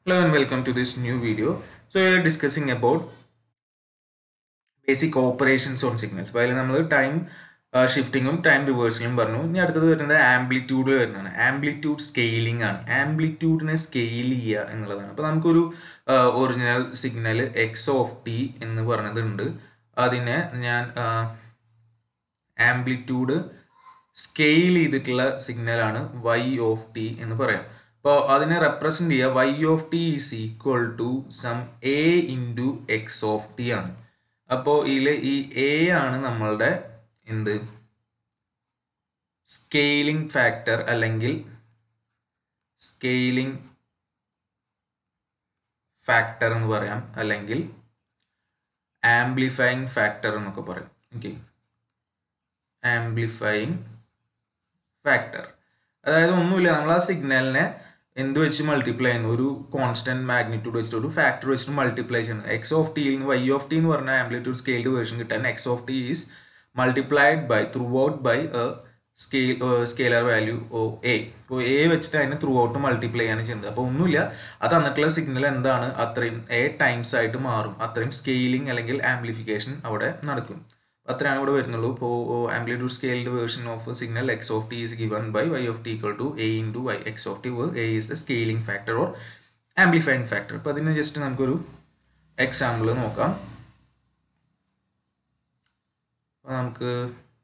Hello and welcome to this new video. So we are discussing about basic operations on signals. അപ്പോൾ അതിൽ നമ്മൾ time ഷിഫ്റ്റിങ്ങും time റിവേഴ്സിലും പറഞ്ഞു ഇനി അടുത്തത് വരുന്നത് ആംപ്ലിറ്റ്യൂഡ് വരുന്നതാണ് ആംപ്ലിറ്റ്യൂഡ് സ്കെയിലിംഗ് ആണ് ആംപ്ലിറ്റ്യൂഡിനെ സ്കെയിൽ ചെയ്യുക എന്നുള്ളതാണ് അപ്പോൾ നമുക്കൊരു original signal X of T എന്ന് പറഞ്ഞതുണ്ട് അതിനെ ഞാൻ ആംപ്ലിറ്റ്യൂഡ് സ്കെയിൽ ചെയ്തിട്ടുള്ള സിഗ്നലാണ് വൈ ഓഫ് ടി എന്ന് പറയാം അപ്പോൾ അതിനെ റെപ്രസെന്റ് ചെയ്യുക Y of T is equal to some A into X of T ആണ് അപ്പോൾ ഇതിൽ ഈ എ ആണ് നമ്മളുടെ എന്ത് സ്കെയിലിംഗ് ഫാക്ടർ അല്ലെങ്കിൽ സ്കെയിലിംഗ് ഫാക്ടർ എന്ന് പറയാം അല്ലെങ്കിൽ ആംപ്ലിഫൈങ് ഫാക്ടർ എന്നൊക്കെ പറയും ഓക്കെ ആംപ്ലിഫൈങ് ഫാക്ടർ അതായത് ഒന്നുമില്ല നമ്മൾ ആ സിഗ്നലിനെ എന്ത് വെച്ച് മൾട്ടിപ്ലൈ ചെയ്യുന്നു ഒരു കോൺസ്റ്റന്റ് മാഗ്നിറ്റ്യൂഡ് വെച്ചിട്ട് ഒരു ഫാക്ടർ വെച്ചിട്ട് മൾട്ടിപ്ലൈ ചെയ്യുന്നു എക്സ് ഓഫ് ടിയിൽ നിന്ന് വൈ ഓഫ് ടി എന്ന് പറഞ്ഞ ആംപ്ലിറ്റ്യൂഡ് സ്കെയിൽഡ് വേർഷൻ കിട്ടാൻ X of T is multiplied by throughout by scale scaler value oh A ഇപ്പോൾ എ വെച്ചിട്ട് അതിനെ ത്രൂ ഔട്ട് മൾട്ടിപ്ലൈ ആണ് ചെയ്യുന്നത് അപ്പോൾ ഒന്നുമില്ല അത് തന്നിട്ടുള്ള സിഗ്നൽ എന്താണ് അത്രയും എ ടൈംസ് ആയിട്ട് മാറും അത്രയും സ്കെയിലിംഗ് അല്ലെങ്കിൽ ആംപ്ലിഫിക്കേഷൻ അവിടെ നടക്കും അത്രയാണ് ഇവിടെ വരുന്നുള്ളൂ ഇപ്പോൾ amplitude scaled version of signal X of T is given by Y of T equal to A into Y X of T A is the scaling factor or amplifying factor അപ്പോൾ അതിന് just നമുക്കൊരു example നോക്കാം അപ്പോൾ നമുക്ക്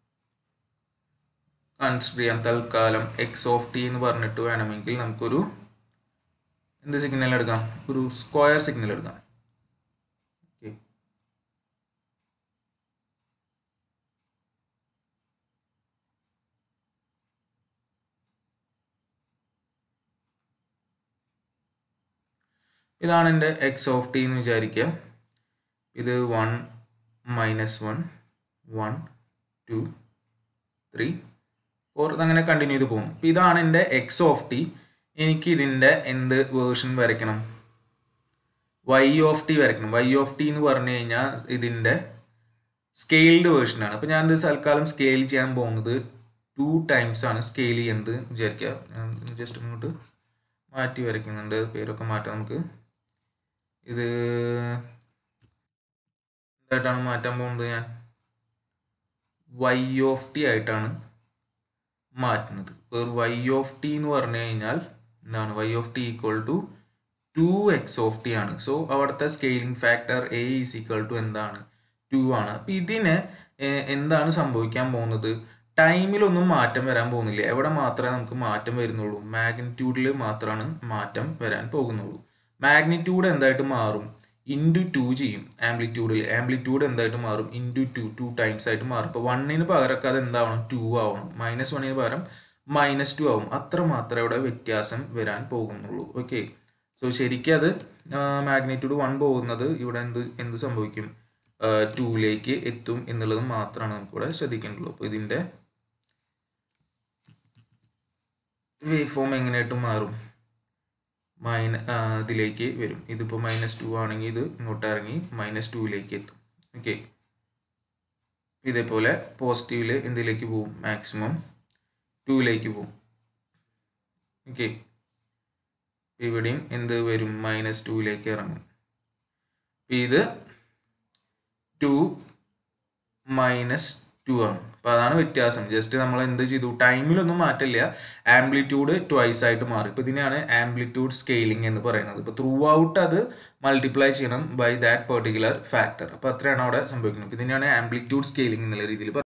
consider ചെയ്യാം തൽക്കാലം X of T എന്ന് പറഞ്ഞിട്ട് വേണമെങ്കിൽ നമുക്കൊരു എന്ത് സിഗ്നൽ എടുക്കാം ഒരു സ്ക്വയർ സിഗ്നൽ എടുക്കാം ഓക്കെ ഇതാണ് എൻ്റെ എക്സ് ഓഫ് ടി എന്ന് വിചാരിക്കുക ഇത് one minus one one two three four അങ്ങനെ കണ്ടിന്യൂ ചെയ്ത് പോകുന്നു അപ്പോൾ ഇതാണ് എൻ്റെ എക്സ് ഓഫ് ടി എനിക്ക് ഇതിൻ്റെ എന്ത് വേർഷൻ വരയ്ക്കണം വൈ ഓഫ് ടി വരയ്ക്കണം വൈ ഓഫ് ടി എന്ന് പറഞ്ഞു കഴിഞ്ഞാൽ ഇതിൻ്റെ സ്കെയിൽഡ് വേർഷനാണ് അപ്പോൾ ഞാൻ ഇത് തൽക്കാലം സ്കെയിൽ ചെയ്യാൻ പോകുന്നത് ടു ടൈംസ് ആണ് സ്കെയിൽ ചെയ്യുന്നത് വിചാരിക്കുക ഞാൻ ജസ്റ്റ് ഇങ്ങോട്ട് മാറ്റി വരയ്ക്കുന്നുണ്ട് പേരൊക്കെ മാറ്റാം നമുക്ക് ഇത് എന്തായിട്ടാണ് മാറ്റാൻ പോകുന്നത് ഞാൻ വൈ ഓഫ് ടി ആയിട്ടാണ് മാറ്റുന്നത് വൈ ഓഫ് ടി എന്ന് പറഞ്ഞു കഴിഞ്ഞാൽ എന്താണ് Y of T equal to two X of T ആണ് സോ അവിടുത്തെ scaling factor A is equal to എന്താണ് ടു ആണ് അപ്പം ഇതിന് എന്താണ് സംഭവിക്കാൻ പോകുന്നത് ടൈമിലൊന്നും മാറ്റം വരാൻ പോകുന്നില്ല എവിടെ മാത്രമേ നമുക്ക് മാറ്റം വരുന്നുള്ളൂ മാഗ്നിറ്റ്യൂഡിൽ മാത്രമാണ് മാറ്റം വരാൻ പോകുന്നുള്ളൂ മാഗ്നിറ്റ്യൂഡ് എന്തായിട്ട് മാറും ഇൻറ്റു ടു ചെയ്യും ആംപ്ലിറ്റ്യൂഡിൽ ആംപ്ലിറ്റ്യൂഡ് എന്തായിട്ട് മാറും ഇൻറ്റു ടു ടു ടൈംസ് ആയിട്ട് മാറും ഇപ്പോൾ വണ്ണിന് പകരമൊക്കെ അത് എന്താവണം ടു ആവണം മൈനസ് വണ്ണിന് പകരം മൈനസ് ടു ആവും അത്ര മാത്രമേ ഇവിടെ വ്യത്യാസം വരാൻ പോകുന്നുള്ളൂ ഓക്കെ സോ ശരിക്കും അത് മാഗ്നിറ്റ്യൂഡ് വൺ പോകുന്നത് ഇവിടെ എന്ത് എന്ത് സംഭവിക്കും ടൂയിലേക്ക് എത്തും എന്നുള്ളത് മാത്രമാണ് നമുക്കിവിടെ ശ്രദ്ധിക്കേണ്ടുള്ളൂ അപ്പോൾ ഇതിൻ്റെ വേവ് ഫോം എങ്ങനെയായിട്ട് മാറും മൈന ഇതിലേക്ക് വരും ഇതിപ്പോൾ മൈനസ് ടു ആണെങ്കിൽ ഇത് ഇങ്ങോട്ട് ഇറങ്ങി മൈനസ് ടുവിലേക്ക് എത്തും ഓക്കെ ഇതേപോലെ പോസിറ്റീവിൽ എന്തിലേക്ക് പോവും മാക്സിമം ടൂയിലേക്ക് പോവും ഓക്കെ ഇവിടെയും എന്ത് വരും മൈനസ് ടുവിലേക്ക് ഇറങ്ങും ഇത് ടു മൈനസ് ടു ആണ് അപ്പോൾ അതാണ് വ്യത്യാസം ജസ്റ്റ് നമ്മൾ എന്ത് ചെയ്തു ടൈമിലൊന്നും മാറ്റില്ല ആംപ്ലിറ്റ്യൂഡ് ട്വൈസ് ആയിട്ട് മാറി ഇപ്പോൾ ഇതിനെയാണ് ആംപ്ലിറ്റ്യൂഡ് സ്കെയിലിംഗ് എന്ന് പറയുന്നത് ഇപ്പോൾ ത്രൂ ഔട്ട് അത് മൾട്ടിപ്ലൈ ചെയ്യണം ബൈ ദാറ്റ് പെർട്ടിക്കുലർ ഫാക്ടർ അപ്പോൾ അത്രയാണ് അവിടെ സംഭവിക്കുന്നത് ഇതിനെയാണ് ആംപ്ലിറ്റ്യൂഡ് സ്കെയിലിംഗ് എന്നുള്ള രീതിയിൽ